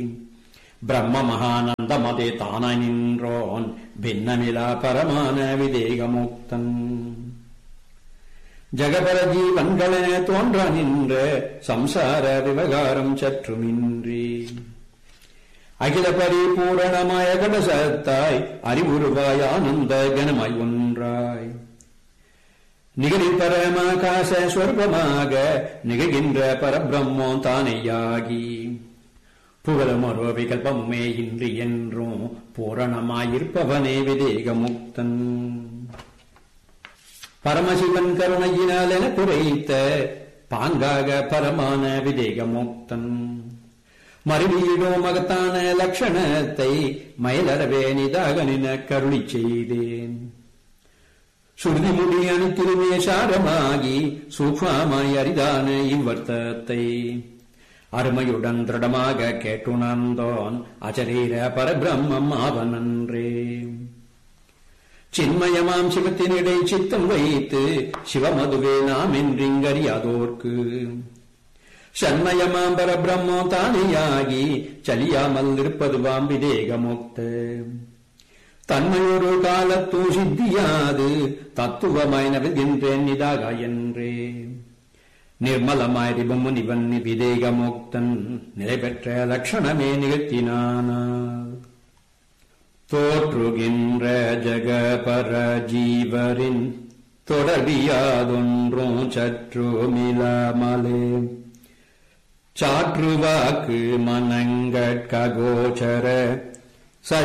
பிரம்ம மகானந்த மதே தான நின்றோன் பின்னமிலா பரமான விதேகமுக்தன் ஜகபர ஜீவன்களென தோன்ற நின்ற சம்சார விவகாரம் சற்றுமின்றி அகில பரிபூரணமாய கடசத்தாய் அறிவுருவாய் ஆனந்த கனமாய் ஒன்றாய் நிகழி பரமாகாச ஸ்வரூபமாக நிகழ்கின்ற பரபிரம்மோ தானேயாகி புகழும் ஒரு விகல்பமுமே இன்றி என்றும் பூரணமாயிருப்பவனே விதேகமுக்தன் பரமசிவன் கருணையினால் என குறைத்த பாங்காக பரமான விதேகமுக்தன் மறுவீடோ மகத்தான லட்சணத்தை மயிலறவே நிதாக நின கருளி செய்தேன் சுருதி முடி அணித்திருமே சாரமாகி சூக்ஷ்மாய் அரிதான இவ்வர்த்தத்தை அருமையுடன் திருடமாக கேட்டுணர்ந்தோன் அச்சரீர பரபிரம்மம் ஆவனன்றே சின்மயமாம் சிவத்தினிடை சித்தம் வைத்து சிவமதுவே நாம் என்றிங்கறியாதோர்க்கு சண்மயமாம் பரபிரம்மோ தானேயாகி சலியாமல் இருப்பதுவாம் விதேகமுக்த தன்மையொரு காலத்தூ சித்தியாது தத்துவமாய் நவிழ்கின்றேன் நிதாக என்றே நிர்மலமாய் ரிபமுனிவன் விதேகமுக்தன் நிலை பெற்ற லட்சணமே நிகழ்த்தினானால் தோற்றுகின்ற ஜகபர ஜீவரின் தொடர்பியாதொன்றும் சற்றுமிலாமலே சாற்றுவாக்கு மனங்கட்கோச்சர